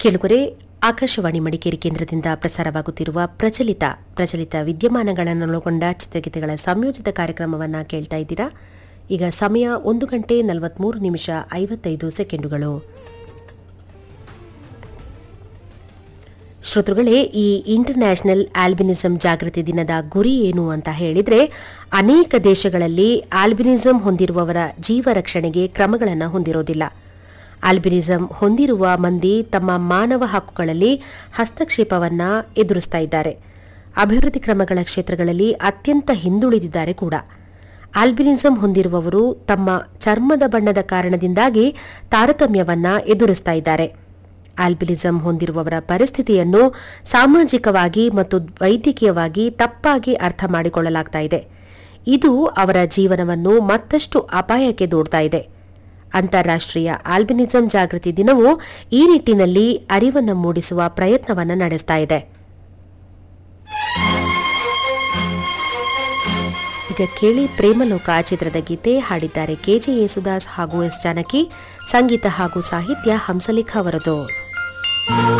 ಕೆಳಗರೆ ಆಕಾಶವಾಣಿ ಮಡಿಕೇರಿ ಕೇಂದ್ರದಿಂದ ಪ್ರಸಾರವಾಗುತ್ತಿರುವ ಪ್ರಚಲಿತ ಪ್ರಚಲಿತ ವಿದ್ಯಮಾನಗಳನ್ನೊಳಗೊಂಡ ಚಿತ್ರಗೀತೆಗಳ ಸಂಯೋಜಿತ ಕಾರ್ಯಕ್ರಮವನ್ನು ಕೇಳ್ತಾ ಇದ್ದೀರಾ ಈಗ ಸಮಯ ಒಂದು ಗಂಟೆ ನಲವತ್ಮೂರು ನಿಮಿಷ ಐವತ್ತೈದು ಸೆಕೆಂಡುಗಳು ಶ್ರೋತೃಗಳೇ ಈ ಇಂಟರ್ನ್ಯಾಷನಲ್ ಆಲ್ಬಿನಿಸಂ ಜಾಗೃತಿ ದಿನದ ಗುರಿ ಏನು ಅಂತ ಹೇಳಿದ್ರೆ ಅನೇಕ ದೇಶಗಳಲ್ಲಿ ಆಲ್ಬಿನಿಸಂ ಹೊಂದಿರುವವರ ಜೀವ ರಕ್ಷಣೆಗೆ ಕ್ರಮಗಳನ್ನು ಹೊಂದಿರೋದಿಲ್ಲ ಆಲ್ಬಿನಿಸಂ ಹೊಂದಿರುವ ಮಂದಿ ತಮ್ಮ ಮಾನವ ಹಕ್ಕುಗಳಲ್ಲಿ ಹಸ್ತಕ್ಷೇಪವನ್ನ ಎದುರಿಸ್ತಾ ಇದ್ದಾರೆ ಅಭಿವೃದ್ಧಿ ಕ್ರಮಗಳ ಕ್ಷೇತ್ರಗಳಲ್ಲಿ ಅತ್ಯಂತ ಹಿಂದುಳಿದಿದ್ದಾರೆ ಕೂಡ ಆಲ್ಬಿನಿಸಂ ಹೊಂದಿರುವವರು ತಮ್ಮ ಚರ್ಮದ ಬಣ್ಣದ ಕಾರಣದಿಂದಾಗಿ ತಾರತಮ್ಯವನ್ನ ಎದುರಿಸ್ತಾ ಇದ್ದಾರೆ ಆಲ್ಬಿನಿಸಂ ಹೊಂದಿರುವವರ ಪರಿಸ್ಥಿತಿಯನ್ನು ಸಾಮಾಜಿಕವಾಗಿ ಮತ್ತು ವೈದ್ಯಕೀಯವಾಗಿ ತಪ್ಪಾಗಿ ಅರ್ಥ ಮಾಡಿಕೊಳ್ಳಲಾಗ್ತಾ ಇದೆ ಇದು ಅವರ ಜೀವನವನ್ನು ಮತ್ತಷ್ಟು ಅಪಾಯಕ್ಕೆ ದೂಡ್ತಾ ಇದೆ ಅಂತಾರಾಷ್ಟ್ರೀಯ ಆಲ್ಬಿನಿಸಂ ಜಾಗೃತಿ ದಿನವು ಈ ನಿಟ್ಟಿನಲ್ಲಿ ಅರಿವನ್ನು ಮೂಡಿಸುವ ಪ್ರಯತ್ನವನ್ನು ನಡೆಸ್ತಾ ಇದೆ ಈಗ ಕೇಳಿ ಪ್ರೇಮಲೋಕ ಚಿತ್ರದ ಗೀತೆ ಹಾಡಿದ್ದಾರೆ ಕೆಜೆ ಯೇಸುದಾಸ್ ಹಾಗೂ ಎಸ್ ಜಾನಕಿ ಸಂಗೀತ ಹಾಗೂ ಸಾಹಿತ್ಯ ಹಂಸಲೇಖ ಅವರದು